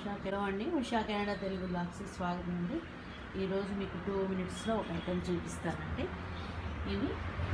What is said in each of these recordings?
ఉషా కెరో అండి ఉషా కెనడా తెలుగు బ్లాగ్స్కి స్వాగతం అండి ఈరోజు మీకు టూ మినిట్స్లో ఒక ఐటెం చూపిస్తానండి ఇవి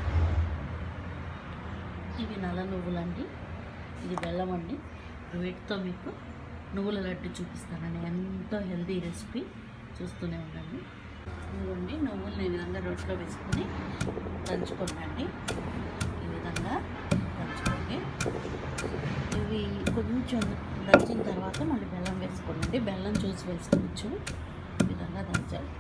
ఇవి నల్ల నువ్వులండి ఇది బెల్లం అండి వీటితో మీకు నువ్వుల లడ్డు చూపిస్తానండి ఎంతో హెల్తీ రెసిపీ చూస్తూనే ఉండండి ఇదిగోండి నువ్వుల్ని ఈ విధంగా రొట్టెలో వేసుకొని దంచుకోండి ఈ విధంగా దంచుకోండి ఇవి కొంచెం దంచిన తర్వాత మళ్ళీ బెల్లం వేసుకోండి బెల్లం చూసి వేసుకోవచ్చు ఈ విధంగా దంచాలి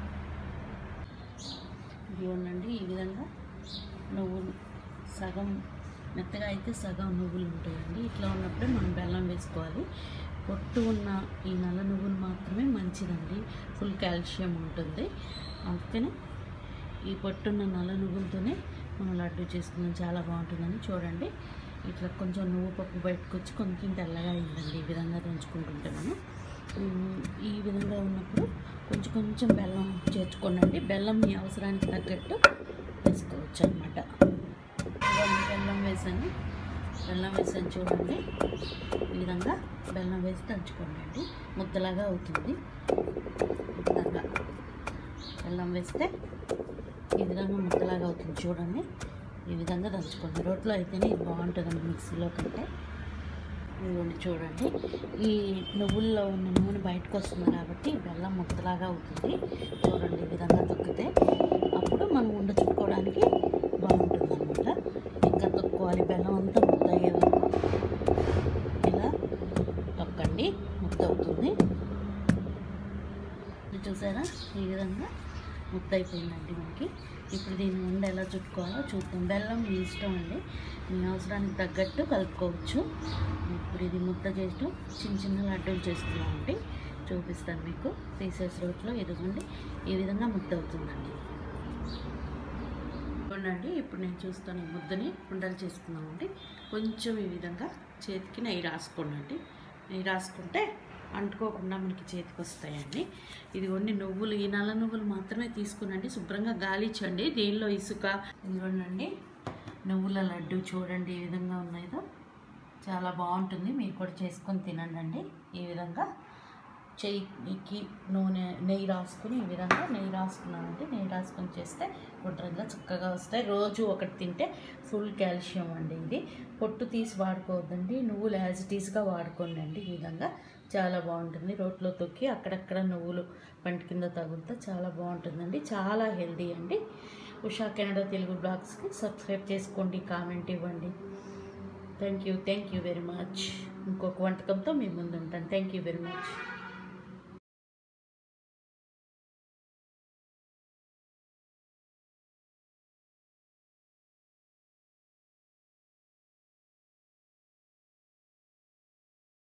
ఇదిగోండి ఈ విధంగా నువ్వులు సగం మెత్తగా అయితే సగం నువ్వులు ఉంటాయండి ఇట్లా ఉన్నప్పుడే మనం బెల్లం వేసుకోవాలి పొట్టు ఉన్న ఈ నల్ల నువ్వులు మాత్రమే మంచిదండి ఫుల్ కాల్షియం ఉంటుంది అందుకని ఈ పొట్టున్న నల్ల నువ్వులతోనే మనం లడ్డు చేసుకున్నాం చాలా బాగుంటుందని చూడండి ఇట్లా కొంచెం నువ్వు పప్పు బయటకు వచ్చి కొంచెం తెల్లగా అయిందండి ఈ విధంగా దంచుకుంటుంటే మనం ఉమ్, ఈ విధంగా ఉన్నప్పుడు కొంచెం కొంచెం బెల్లం చేర్చుకోండి బెల్లం మీ అవసరానికి తగ్గట్టు వేసుకోవచ్చు అనమాట బెల్లం వేసాను బెల్లం వేసాను చూడండి ఈ విధంగా బెల్లం వేసి దంచుకోండి అండి ముద్దలాగా అవుతుంది ఈ విధంగా బెల్లం వేస్తే ఈ విధంగా ముద్దలాగా అవుతుంది చూడండి ఈ విధంగా దంచుకోండి రోట్లో అయితేనే ఇది బాగుంటుందండి మిక్సీలో కంటే ఇదిగోండి చూడండి ఈ నువ్వుల్లో ఉన్న నూనె బయటకు వస్తుంది కాబట్టి బెల్లం ముద్దలాగా అవుతుంది చూడండి ఈ విధంగా తొక్కితే అప్పుడు మనం ఉండ చుట్టుకోవడానికి బాగుంటుంది అనమాట ఇంకా తొక్కుకోవాలి బెల్లం అంతా ముద్ద అయ్యే వరకు ఇలా తొక్కండి ముద్ద అవుతుంది ఇది చూసారా ఈ విధంగా ముద్ద అయిపోయిందండి మనకి ఇప్పుడు దీన్ని ఉండ ఎలా చుట్టుకోవాలో చూద్దాం బెల్లం మీ ఇష్టం అండి మీ అవసరానికి తగ్గట్టు కలుపుకోవచ్చు ఇప్పుడు ఇది ముద్ద చేస్తూ చిన్న చిన్న లడ్డూలు చేసుకున్నామండి చూపిస్తాను మీకు పీసెస్ రోట్లో ఇదిగోండి ఈ విధంగా ముద్ద అవుతుందండి చూడండి ఇప్పుడు నేను చూస్తాను ఈ ముద్దని ఉండలు చేసుకున్నామండి కొంచెం ఈ విధంగా చేతికి నెయ్యి రాసుకోండి నెయ్యి రాసుకుంటే అంటుకోకుండా మనకి చేతికి వస్తాయండి ఇదిగోండి నువ్వులు ఈ నల్ల నువ్వులు మాత్రమే తీసుకునండి శుభ్రంగా గాలిచ్చండి దీనిలో ఇసుక ఇదిగోండి నువ్వుల లడ్డు చూడండి ఈ విధంగా ఉన్నాయో చాలా బాగుంటుంది మీరు కూడా చేసుకొని తినండి ఈ విధంగా చెయ్యికి నూనె నెయ్యి రాసుకుని ఈ విధంగా నెయ్యి రాసుకున్నామంటే నెయ్యి రాసుకొని చేస్తే గుండ్రంగా చక్కగా వస్తాయి రోజు ఒకటి తింటే ఫుల్ కాల్షియం అండి ఇది పొట్టు తీసి వాడుకోవద్దండి నువ్వులు యాజ్ ఇట్ ఈస్గా వాడుకోండి అండి ఈ విధంగా చాలా బాగుంటుంది రోట్లో తొక్కి అక్కడక్కడ నువ్వులు పంట కింద తగులుతా చాలా బాగుంటుందండి చాలా హెల్దీ అండి ఉషా కెనడా తెలుగు బ్లాగ్స్కి సబ్స్క్రైబ్ చేసుకోండి కామెంట్ ఇవ్వండి thank you thank you very much ఇంకొక వంటకంతో మీ ముందు ఉంటాను థ్యాంక్ యూ వెరీ మచ్